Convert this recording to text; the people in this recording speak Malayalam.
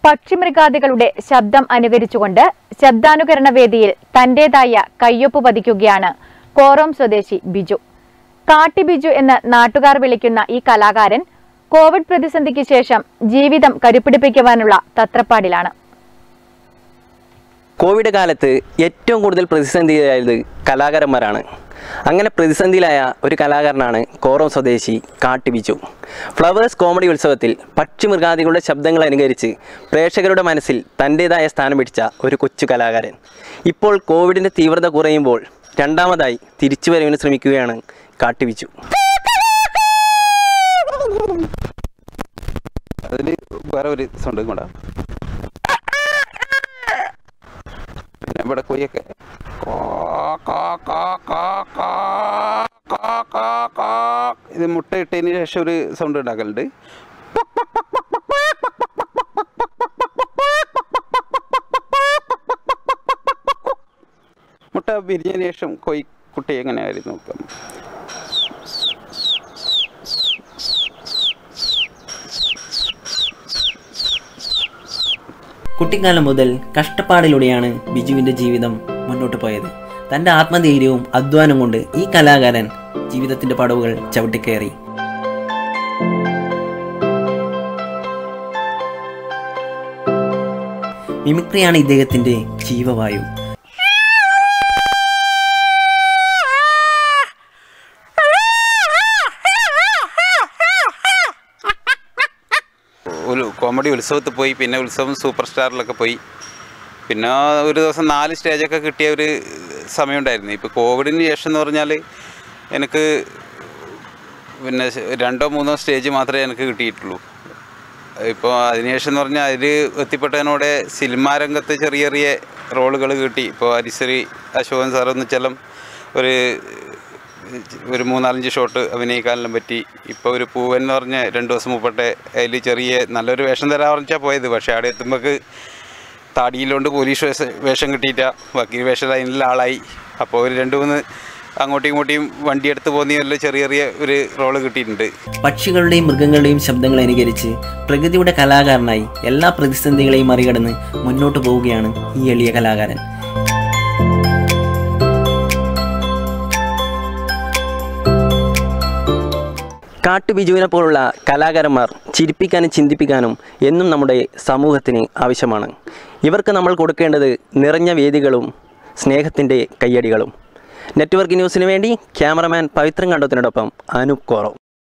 പക്ഷിമൃഗാദികളുടെ ശബ്ദം അനുകരിച്ചുകൊണ്ട് ശബ്ദാനുകരണ വേദിയിൽ തന്റേതായ കയ്യൊപ്പ് പതിക്കുകയാണ് കോറോം സ്വദേശി ബിജു കാട്ടി ബിജു എന്ന് നാട്ടുകാർ വിളിക്കുന്ന ഈ കലാകാരൻ കോവിഡ് പ്രതിസന്ധിക്ക് ശേഷം ജീവിതം കരുപ്പിടിപ്പിക്കുവാനുള്ള തത്രപ്പാടിലാണ് കോവിഡ് കാലത്ത് ഏറ്റവും കൂടുതൽ പ്രതിസന്ധിയായത് കലാകാരന്മാരാണ് അങ്ങനെ പ്രതിസന്ധിയിലായ ഒരു കലാകാരനാണ് കോറം സ്വദേശി കാട്ടിബിച്ചു ഫ്ലവേഴ്സ് കോമഡി ഉത്സവത്തിൽ പക്ഷിമൃഗാദികളുടെ ശബ്ദങ്ങൾ അനുകരിച്ച് പ്രേക്ഷകരുടെ മനസ്സിൽ തൻ്റേതായ സ്ഥാനം പിടിച്ച ഒരു കൊച്ചു കലാകാരൻ ഇപ്പോൾ കോവിഡിൻ്റെ തീവ്രത കുറയുമ്പോൾ രണ്ടാമതായി തിരിച്ചുവരവിന് ശ്രമിക്കുകയാണ് കാട്ടിബിച്ചു അതിൽ വേറെ ഒരു സൗണ്ട് കൊണ്ടാ പിന്നെ ഇവിടെ കൊയ്യൊക്കെ കാ, കാ, കാ, കാ, കാ, കാ, കാ, കാ. ഇത് മുട്ട ഇട്ടതിന് ശേഷം ഒരു സൗണ്ട് ഉണ്ടാക്കലുണ്ട് മുട്ട വിരിഞ്ഞതിന് ശേഷം കൊയ് കുട്ടി എങ്ങനെയായിരുന്നു നോക്കാം കുട്ടിക്കാലം മുതൽ കഷ്ടപ്പാടിലൂടെയാണ് ബിജുവിന്റെ ജീവിതം മുന്നോട്ട് പോയത് തന്റെ ആത്മധൈര്യവും അധ്വാനം കൊണ്ട് ഈ കലാകാരൻ ജീവിതത്തിന്റെ പടവുകൾ ചവിട്ടിക്കയറി മിമിക്രിയാണ് ഇദ്ദേഹത്തിന്റെ ജീവവായു ഒരു കോമഡി ഉത്സവത്തിൽ പോയി പിന്നെ ഉത്സവം സൂപ്പർ സ്റ്റാറിലൊക്കെ പോയി പിന്നെ ഒരു ദിവസം നാല് സ്റ്റേജൊക്കെ കിട്ടിയ ഒരു സമയമുണ്ടായിരുന്നു ഇപ്പോൾ കോവിഡിന് ശേഷം എന്ന് പറഞ്ഞാൽ എനിക്ക് പിന്നെ രണ്ടോ മൂന്നോ സ്റ്റേജ് മാത്രമേ എനിക്ക് കിട്ടിയിട്ടുള്ളൂ ഇപ്പോൾ അതിനുശേഷം എന്ന് പറഞ്ഞാൽ അതിൽ എത്തിപ്പെട്ടതിനോടെ സിനിമാ രംഗത്ത് ചെറിയ ചെറിയ റോളുകൾ കിട്ടി ഇപ്പോൾ ഹരിശ്രീ അശോകൻ സാറൊന്ന് ചെല്ലം ഒരു ഒരു മൂന്നാലഞ്ച് ഷോട്ട് അഭിനയിക്കാനെല്ലാം പറ്റി ഇപ്പോൾ ഒരു പൂവൻ എന്ന് പറഞ്ഞ രണ്ട് ദിവസം മുമ്പട്ടെ അതിൽ ചെറിയ നല്ലൊരു വേഷം തരാൻ പറഞ്ഞാൽ പോയത് പക്ഷേ അവിടെ എത്തുമ്പോൾ താടിയിലോണ്ട് പോലീസ് വേഷ വേഷം കിട്ടിയിട്ട വക്കീൽ വേഷ ലൈനിലെ ആളായി അപ്പോൾ ഒരു രണ്ട് മൂന്ന് അങ്ങോട്ടും ഇങ്ങോട്ടും വണ്ടിയെടുത്ത് പോകുന്നതിൽ ചെറിയ ചെറിയ ഒരു റോള് കിട്ടിയിട്ടുണ്ട് പക്ഷികളുടെയും മൃഗങ്ങളുടെയും ശബ്ദങ്ങൾ അനുകരിച്ച് പ്രകൃതിയുടെ കലാകാരനായി എല്ലാ പ്രതിസന്ധികളെയും മറികടന്ന് മുന്നോട്ട് പോവുകയാണ് ഈ എളിയ കലാകാരൻ കാട്ടുബിജുവിനെ പോലുള്ള കലാകാരന്മാർ ചിരിപ്പിക്കാനും ചിന്തിപ്പിക്കാനും എന്നും നമ്മുടെ സമൂഹത്തിന് ആവശ്യമാണ് ഇവർക്ക് നമ്മൾ കൊടുക്കേണ്ടത് നിറഞ്ഞ വേദികളും സ്നേഹത്തിൻ്റെ കയ്യടികളും നെറ്റ്വർക്ക് ന്യൂസിന് വേണ്ടി ക്യാമറമാൻ പവിത്രൻ കണ്ടത്തിനോടൊപ്പം അനൂപ് കോറോ